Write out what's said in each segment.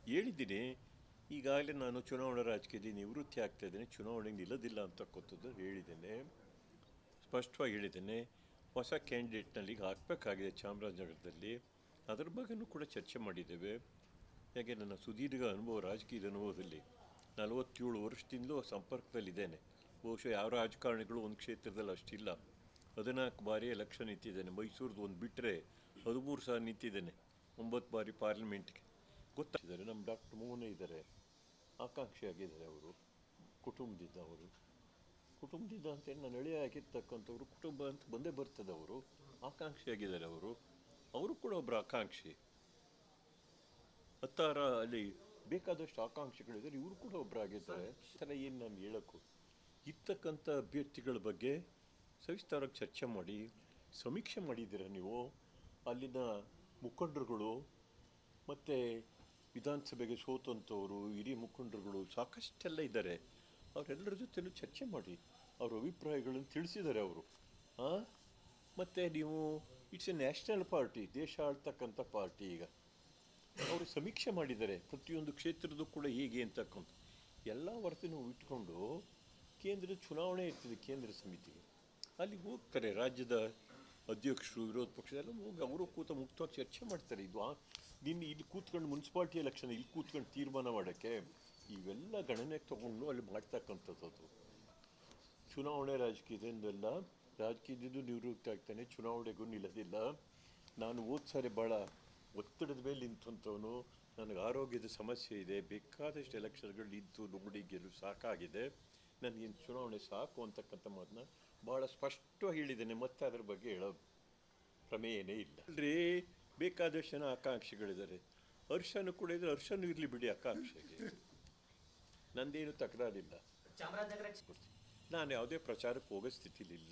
ಹೇಳಿದ್ದೀನಿ ಈಗಾಗಲೇ ನಾನು ಚುನಾವಣಾ ರಾಜಕೀಯದಲ್ಲಿ ನಿವೃತ್ತಿ ಆಗ್ತಾ ಇದ್ದೇನೆ ಚುನಾವಣೆಗೆ ನಿಲ್ಲೋದಿಲ್ಲ ಅಂತಕ್ಕಂಥದ್ದು ಹೇಳಿದ್ದೇನೆ ಸ್ಪಷ್ಟವಾಗಿ ಹೇಳಿದ್ದೇನೆ ಹೊಸ ಕ್ಯಾಂಡಿಡೇಟ್ನಲ್ಲಿ ಈಗ ಹಾಕಬೇಕಾಗಿದೆ ಚಾಮರಾಜನಗರದಲ್ಲಿ ಅದರ ಬಗ್ಗೆನೂ ಕೂಡ ಚರ್ಚೆ ಮಾಡಿದ್ದೇವೆ ಯಾಕೆ ನನ್ನ ಸುದೀರ್ಘ ಅನುಭವ ರಾಜಕೀಯದ ಅನುಭವದಲ್ಲಿ ನಲವತ್ತೇಳು ವರ್ಷದಿಂದಲೂ ಸಂಪರ್ಕದಲ್ಲಿದ್ದೇನೆ ಬಹುಶಃ ಯಾವ ರಾಜಕಾರಣಿಗಳು ಒಂದು ಕ್ಷೇತ್ರದಲ್ಲಿ ಅಷ್ಟಿಲ್ಲ ಹದಿನಾಲ್ಕು ಬಾರಿ ಎಲೆಕ್ಷನ್ ನಿಂತಿದ್ದೇನೆ ಮೈಸೂರದು ಒಂದು ಬಿಟ್ಟರೆ ಹದಿಮೂರು ಸಾವಿರ ನಿಂತಿದ್ದೇನೆ ಒಂಬತ್ತು ಬಾರಿ ಪಾರ್ಲಿಮೆಂಟ್ಗೆ ಗೊತ್ತಾಗಿದ್ದಾರೆ ನಮ್ಮ ಡಾಕ್ಟರ್ ಮೋಹನ ಇದ್ದಾರೆ ಆಕಾಂಕ್ಷಿಯಾಗಿದ್ದಾರೆ ಅವರು ಕುಟುಂಬದಿಂದ ಅವರು ಕುಟುಂಬದಿಂದ ಅಂತೇಳಿ ನಾನು ಎಳೆಯ ಆಗಿರ್ತಕ್ಕಂಥವ್ರು ಕುಟುಂಬ ಅಂತ ಬಂದೇ ಬರ್ತದೆ ಅವರು ಆಕಾಂಕ್ಷಿಯಾಗಿದ್ದಾರೆ ಅವರು ಅವರು ಕೂಡ ಒಬ್ಬರು ಆಕಾಂಕ್ಷಿ ಹತ್ತಾರ ಅಲ್ಲಿ ಬೇಕಾದಷ್ಟು ಆಕಾಂಕ್ಷಿಗಳಿದ್ದಾರೆ ಇವರು ಕೂಡ ಒಬ್ಬರಾಗಿದ್ದಾರೆ ಈ ಥರ ಏನು ನಾನು ಹೇಳೋಕ್ಕೂ ಇರ್ತಕ್ಕಂಥ ಅಭ್ಯರ್ಥಿಗಳ ಬಗ್ಗೆ ಸವಿಸ್ತಾರವಾಗಿ ಚರ್ಚೆ ಮಾಡಿ ಸಮೀಕ್ಷೆ ಮಾಡಿದ್ದೀರ ನೀವು ಅಲ್ಲಿನ ಮುಖಂಡರುಗಳು ಮತ್ತು ವಿಧಾನಸಭೆಗೆ ಸೋತಂಥವರು ಹಿರಿಯ ಮುಖಂಡರುಗಳು ಸಾಕಷ್ಟೆಲ್ಲ ಇದ್ದಾರೆ ಅವರೆಲ್ಲರ ಜೊತೆಲೂ ಚರ್ಚೆ ಮಾಡಿ ಅವ್ರ ಅಭಿಪ್ರಾಯಗಳನ್ನು ತಿಳಿಸಿದ್ದಾರೆ ಅವರು ಹಾಂ ಮತ್ತು ನೀವು ಇಟ್ಸ್ ಎ ನ್ಯಾಷನಲ್ ಪಾರ್ಟಿ ದೇಶ ಆಳ್ತಕ್ಕಂಥ ಪಾರ್ಟಿ ಈಗ ಅವರು ಸಮೀಕ್ಷೆ ಮಾಡಿದ್ದಾರೆ ಪ್ರತಿಯೊಂದು ಕ್ಷೇತ್ರದ್ದು ಕೂಡ ಹೇಗೆ ಅಂತಕ್ಕಂಥ ಎಲ್ಲ ವರ್ತನೆ ಇಟ್ಕೊಂಡು ಕೇಂದ್ರದ ಚುನಾವಣೆ ಇರ್ತದೆ ಕೇಂದ್ರ ಸಮಿತಿಗೆ ಅಲ್ಲಿಗೆ ಹೋಗ್ತಾರೆ ರಾಜ್ಯದ ಅಧ್ಯಕ್ಷರು ವಿರೋಧ ಪಕ್ಷದೆಲ್ಲ ಹೋಗಿ ಅವರು ಕೂತ ಮುಕ್ತವಾಗಿ ಚರ್ಚೆ ಮಾಡ್ತಾರೆ ಇದು ಆ- ನಿನ್ನೆ ಇಲ್ಲಿ ಕೂತ್ಕೊಂಡು ಮುನ್ಸಿಪಾಲ್ಟಿ ಎಲೆಕ್ಷನ್ ಇಲ್ಲಿ ಕೂತ್ಕೊಂಡು ತೀರ್ಮಾನ ಮಾಡೋಕ್ಕೆ ಇವೆಲ್ಲ ಗಣನೆಗೆ ತಗೊಂಡು ಅಲ್ಲಿ ಮಾಡ್ತಕ್ಕಂಥದ್ದು ಚುನಾವಣೆ ರಾಜಕೀಯದಿಂದಲ್ಲ ರಾಜಕೀಯದಿಂದ ನಿವೃತ್ತಿ ಆಗ್ತಾನೆ ಚುನಾವಣೆಗೂ ನಿಲ್ಲೋದಿಲ್ಲ ನಾನು ಹೋದ ಸಾರಿ ಭಾಳ ಒತ್ತಡದ ಮೇಲೆ ನಿಂತಂಥವನು ನನಗೆ ಆರೋಗ್ಯದ ಸಮಸ್ಯೆ ಇದೆ ಬೇಕಾದಷ್ಟು ಎಲೆಕ್ಷನ್ಗಳು ನಿಂತು ನೋಡಿ ಗೆಲ್ಲು ಸಾಕಾಗಿದೆ ನನಗೇನು ಚುನಾವಣೆ ಸಾಕು ಅಂತಕ್ಕಂಥ ಮಾತನ್ನ ಭಾಳ ಸ್ಪಷ್ಟವಾಗಿ ಹೇಳಿದ್ದೇನೆ ಮತ್ತೆ ಅದ್ರ ಬಗ್ಗೆ ಹೇಳೋದು ಪ್ರಮೇಯನೇ ಇಲ್ಲ ಅಲ್ರಿ ಬೇಕಾದಷ್ಟು ಜನ ಆಕಾಂಕ್ಷಿಗಳಿದ್ದಾರೆ ಹರ್ಷನು ಕೂಡ ಇದ್ರೆ ಹರ್ಷನು ಇರಲಿ ಬಿಡಿ ಆಕಾಂಕ್ಷೆಗೆ ನಂದೇನು ತಕರಾರಿಲ್ಲ ಚಾಮರಾಜನಗರ ನಾನು ಯಾವುದೇ ಪ್ರಚಾರಕ್ಕೆ ಹೋಗೋ ಸ್ಥಿತಿಲಿಲ್ಲ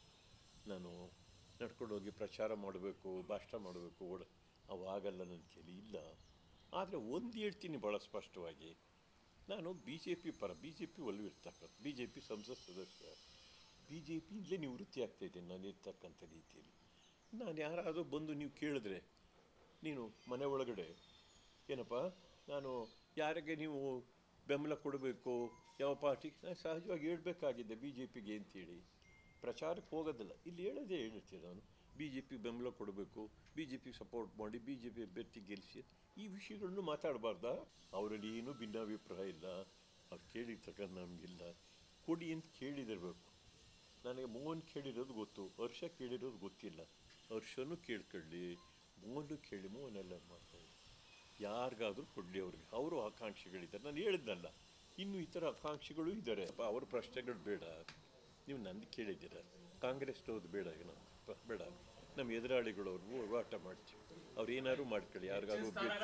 ನಾನು ನಡ್ಕೊಂಡು ಹೋಗಿ ಪ್ರಚಾರ ಮಾಡಬೇಕು ಭಾಷಣ ಮಾಡಬೇಕು ಓಡ ಅವಾಗಲ್ಲ ನನ್ನ ಕೈಲಿ ಇಲ್ಲ ಆದರೆ ಒಂದು ಹೇಳ್ತೀನಿ ಭಾಳ ಸ್ಪಷ್ಟವಾಗಿ ನಾನು ಬಿ ಜೆ ಪಿ ಪರ ಬಿ ಜೆ ಪಿ ಒಲವಿರ್ತಕ್ಕಂಥ ಬಿ ಜೆ ಪಿ ಸಂಸತ್ ಸದಸ್ಯ ಬಿ ಜೆ ಪಿಯಿಂದಲೇ ನಿವೃತ್ತಿ ಆಗ್ತಾಯಿದ್ದೀನಿ ನಾನು ಇರ್ತಕ್ಕಂಥ ರೀತಿಯಲ್ಲಿ ನಾನು ಯಾರಾದರೂ ಬಂದು ನೀವು ಕೇಳಿದ್ರೆ ನೀನು ಮನೆ ಒಳಗಡೆ ಏನಪ್ಪ ನಾನು ಯಾರಿಗೆ ನೀವು ಬೆಂಬಲ ಕೊಡಬೇಕು ಯಾವ ಪಾರ್ಟಿ ನಾನು ಸಹಜವಾಗಿ ಹೇಳ್ಬೇಕಾಗಿದೆ ಬಿ ಜೆ ಪಿಗೆ ಅಂತೇಳಿ ಪ್ರಚಾರಕ್ಕೆ ಹೋಗೋದಿಲ್ಲ ಇಲ್ಲಿ ಹೇಳೋದೇ ಹೇಳ್ತೀನಿ ನಾನು ಬಿ ಜೆ ಪಿ ಬೆಂಬಲ ಕೊಡಬೇಕು ಬಿ ಜೆ ಪಿ ಸಪೋರ್ಟ್ ಮಾಡಿ ಬಿ ಜೆ ಪಿ ಅಭ್ಯರ್ಥಿ ಗೆಲ್ಲಿಸಿ ಈ ವಿಷಯಗಳನ್ನು ಮಾತಾಡಬಾರ್ದಾ ಅವರಲ್ಲಿ ಏನೂ ಭಿನ್ನಾಭಿಪ್ರಾಯ ಇಲ್ಲ ಅವ್ರು ಕೇಳಿರ್ತಕ್ಕಂಥ ನಮಗಿಲ್ಲ ಕೊಡಿ ಅಂತ ಕೇಳಿದಿರಬೇಕು ನನಗೆ ಮೋಹನ್ ಕೇಳಿರೋದು ಗೊತ್ತು ಹರ್ಷ ಕೇಳಿರೋದು ಗೊತ್ತಿಲ್ಲ ಹರ್ಷನೂ ಕೇಳ್ಕೊಳ್ಳಿ ಮೋಹನ್ ಕೇಳಿ ಮೋಹನೆಲ್ಲ ಮಾಡ್ತಾರೆ ಯಾರಿಗಾದ್ರೂ ಕೊಡಲಿ ಅವ್ರಿಗೆ ಅವರು ಆಕಾಂಕ್ಷಿಗಳಿದ್ದಾರೆ ನಾನು ಹೇಳಿದ್ನಲ್ಲ ಇನ್ನು ಈ ಥರ ಆಕಾಂಕ್ಷಿಗಳು ಇದ್ದಾರೆ ಅಪ್ಪ ಅವ್ರ ಪ್ರಶ್ನೆಗಳು ಬೇಡ ನೀವು ನಂದು ಕೇಳಿದ್ದೀರ ಕಾಂಗ್ರೆಸ್ನವ್ರದ್ದು ಬೇಡ ಈಗ ನಾವು ಬೇಡ ನಮ್ಮ ಎದುರಾಳಿಗಳವ್ರು ಹೋರಾಟ ಮಾಡ್ತೀವಿ ಅವ್ರು ಏನಾದ್ರು ಮಾಡ್ಕೊಳ್ಳಿ ಯಾರಿಗಾದ್ರು